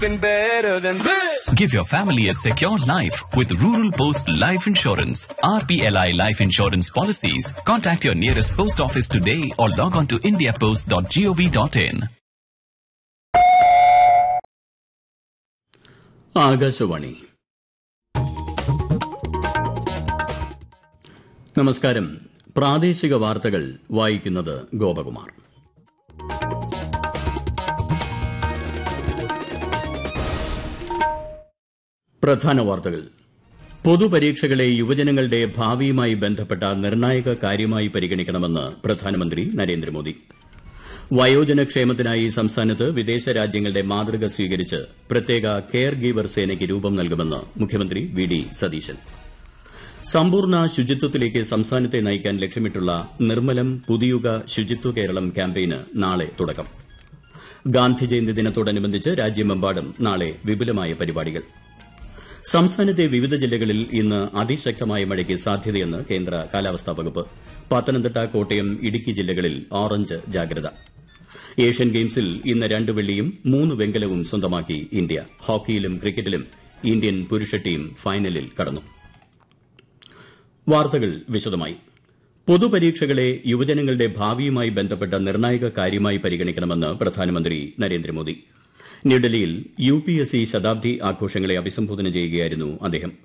been better than this. Give your family a secure life with Rural Post Life Insurance. RPLI Life Insurance policies. Contact your nearest post office today or log on to indiapost.gov.in. Akashvani നമസ്കാരം പ്രാദേശിക വാർത്തകൾ വായിക്കുന്നത് ഗോപകുമാർ പ്രധാന വാർത്തകൾ പൊതുപരീക്ഷകളെ യുവജനങ്ങളുടെ ഭാവിയുമായി ബന്ധപ്പെട്ട നിർണായക കാര്യമായി പരിഗണിക്കണമെന്ന് പ്രധാനമന്ത്രി നരേന്ദ്രമോദി വയോജനക്ഷേമത്തിനായി സംസ്ഥാനത്ത് വിദേശ രാജ്യങ്ങളുടെ മാതൃക സ്വീകരിച്ച് പ്രത്യേക കെയർ ഗീവർ സേനയ്ക്ക് രൂപം നൽകുമെന്ന് മുഖ്യമന്ത്രി വി ഡി സതീശൻ സമ്പൂർണ്ണ ശുചിത്വത്തിലേക്ക് സംസ്ഥാനത്തെ നയിക്കാൻ ലക്ഷ്യമിട്ടുള്ള നിർമ്മലം പുതിയുഗ ശുചിത്വ കേരളം ക്യാമ്പയിന് നാളെ തുടക്കം ഗാന്ധി ജയന്തി ദിനത്തോടനുബന്ധിച്ച് രാജ്യമെമ്പാടും നാളെ വിപുലമായ പരിപാടികൾ സംസ്ഥാനത്തെ വിവിധ ജില്ലകളിൽ ഇന്ന് അതിശക്തമായ മഴയ്ക്ക് സാധ്യതയെന്ന് കേന്ദ്ര കാലാവസ്ഥാ വകുപ്പ് പത്തനംതിട്ട കോട്ടയം ഇടുക്കി ജില്ലകളിൽ ഓറഞ്ച് ജാഗ്രത ഏഷ്യൻ ഗെയിംസിൽ ഇന്ന് രണ്ട് വെള്ളിയും മൂന്ന് വെങ്കലവും സ്വന്തമാക്കി ഇന്ത്യ ഹോക്കിയിലും ക്രിക്കറ്റിലും ഇന്ത്യൻ പുരുഷ ടീം ഫൈനലിൽ കടന്നു വാർത്തകൾ വിശദമായി പൊതുപരീക്ഷകളെ യുവജനങ്ങളുടെ ഭാവിയുമായി ബന്ധപ്പെട്ട നിർണായക കാര്യമായി പരിഗണിക്കണമെന്ന് പ്രധാനമന്ത്രി നരേന്ദ്രമോദി ന്യൂഡൽഹിയിൽ യു പി എസ് സി ശതാബ്ദി ആഘോഷങ്ങളെ അഭിസംബോധന ചെയ്യുകയായിരുന്നു അദ്ദേഹം